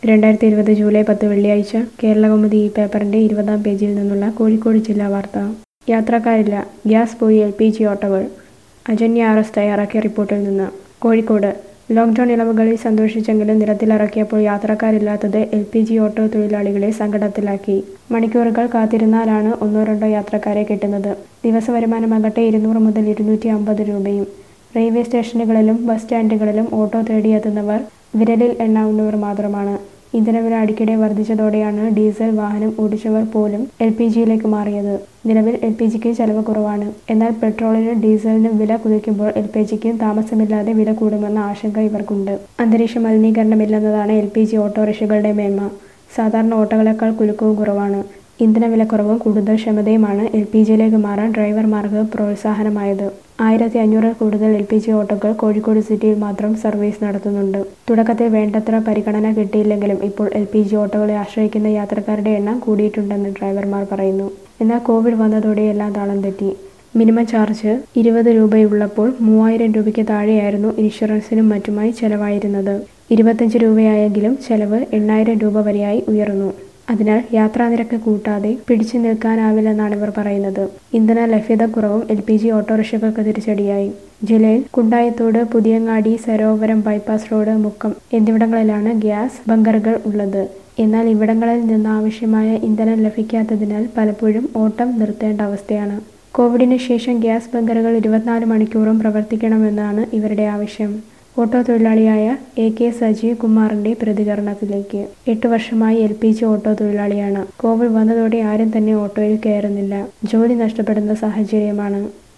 രണ്ടായിരത്തി ഇരുപത് ജൂലൈ പത്ത് വെള്ളിയാഴ്ച കേരളകൗമുദി ഈ പേപ്പറിന്റെ ഇരുപതാം പേജിൽ നിന്നുള്ള കോഴിക്കോട് ജില്ലാ വാർത്ത യാത്രക്കാരില്ല ഗ്യാസ് പോയി എൽ പി ജി ഓട്ടോകൾ അജന്യ ആർ എസ് തയ്യാറാക്കിയ റിപ്പോർട്ടിൽ നിന്ന് കോഴിക്കോട് ലോക്ഡൌൺ ഇളവുകളിൽ സന്തോഷിച്ചെങ്കിലും നിരത്തിലിറക്കിയപ്പോൾ യാത്രക്കാരില്ലാത്തത് എൽ പി ജി ഓട്ടോ തൊഴിലാളികളെ സങ്കടത്തിലാക്കി മണിക്കൂറുകൾ കാത്തിരുന്നാലാണ് ഒന്നോ രണ്ടോ യാത്രക്കാരെ കിട്ടുന്നത് ദിവസ വരുമാനമാകട്ടെ ഇരുന്നൂറ് മുതൽ ഇരുന്നൂറ്റി അമ്പത് രൂപയും റെയിൽവേ സ്റ്റേഷനുകളിലും ബസ് സ്റ്റാൻഡുകളിലും ഓട്ടോ തേടിയെത്തുന്നവർ വിരലിൽ എണ്ണാവുന്നവർ മാത്രമാണ് ഇന്ധനവില അടിക്കടി വർദ്ധിച്ചതോടെയാണ് ഡീസൽ വാഹനം ഓടിച്ചവർ പോലും എൽ പി ജിയിലേക്ക് മാറിയത് നിലവിൽ എൽ പി ജിക്ക് ചെലവ് കുറവാണ് എന്നാൽ പെട്രോളിനും ഡീസലിനും വില കുതിക്കുമ്പോൾ എൽ പി ജിക്കും താമസമില്ലാതെ വില കൂടുമെന്ന ആശങ്ക ഇവർക്കുണ്ട് അന്തരീക്ഷ മലിനീകരണമില്ലെന്നതാണ് എൽ പി ജി ഓട്ടോറിക്ഷകളുടെ മേന്മ സാധാരണ ഓട്ടോകളേക്കാൾ കുലുക്കവും കുറവാണ് ഇന്ധനവിലക്കുറവും കൂടുതൽ ക്ഷമതയുമാണ് എൽ പി ജിയിലേക്ക് മാറാൻ ഡ്രൈവർമാർക്ക് പ്രോത്സാഹനമായത് ആയിരത്തി അഞ്ഞൂറിൽ കൂടുതൽ എൽ പി ജി ഓട്ടോകൾ കോഴിക്കോട് സിറ്റിയിൽ മാത്രം സർവീസ് നടത്തുന്നുണ്ട് തുടക്കത്തിൽ വേണ്ടത്ര പരിഗണന കിട്ടിയില്ലെങ്കിലും ഇപ്പോൾ എൽ പി ജി ഓട്ടോകളെ ആശ്രയിക്കുന്ന യാത്രക്കാരുടെ എണ്ണം കൂടിയിട്ടുണ്ടെന്ന് ഡ്രൈവർമാർ പറയുന്നു എന്നാൽ കോവിഡ് വന്നതോടെ എല്ലാം താളം തെറ്റി മിനിമം ചാർജ് ഇരുപത് രൂപയുള്ളപ്പോൾ മൂവായിരം രൂപയ്ക്ക് താഴെയായിരുന്നു ഇൻഷുറൻസിനും മറ്റുമായി ചെലവായിരുന്നത് ഇരുപത്തഞ്ച് രൂപയായെങ്കിലും ചെലവ് എണ്ണായിരം രൂപ വരെയായി ഉയർന്നു അതിനാൽ യാത്രാനിരക്ക് കൂട്ടാതെ പിടിച്ചു നിൽക്കാനാവില്ലെന്നാണ് ഇവർ പറയുന്നത് ഇന്ധന ലഭ്യത കുറവും എൽ പി ജി ഓട്ടോറിക്ഷകൾക്ക് തിരിച്ചടിയായി ജില്ലയിൽ കുണ്ടായത്തോട് പുതിയങ്ങാടി സരോവരം ബൈപ്പാസ് റോഡ് മുക്കം എന്നിവിടങ്ങളിലാണ് ഗ്യാസ് ബങ്കറുകൾ ഉള്ളത് എന്നാൽ ഇവിടങ്ങളിൽ നിന്ന് ആവശ്യമായ ഇന്ധനം ലഭിക്കാത്തതിനാൽ പലപ്പോഴും ഓട്ടം നിർത്തേണ്ട അവസ്ഥയാണ് കോവിഡിന് ശേഷം ഗ്യാസ് ബങ്കറുകൾ ഇരുപത്തിനാല് മണിക്കൂറും പ്രവർത്തിക്കണമെന്നാണ് ഇവരുടെ ആവശ്യം ഓട്ടോ തൊഴിലാളിയായ എ കെ സജീവ് കുമാറിന്റെ പ്രതികരണത്തിലേക്ക് എട്ട് വർഷമായി എൽ പി ജി ഓട്ടോ തൊഴിലാളിയാണ് കോവിഡ് വന്നതോടെ ആരും തന്നെ ഓട്ടോയിൽ കയറുന്നില്ല ജോലി നഷ്ടപ്പെടുന്ന സാഹചര്യമാണ്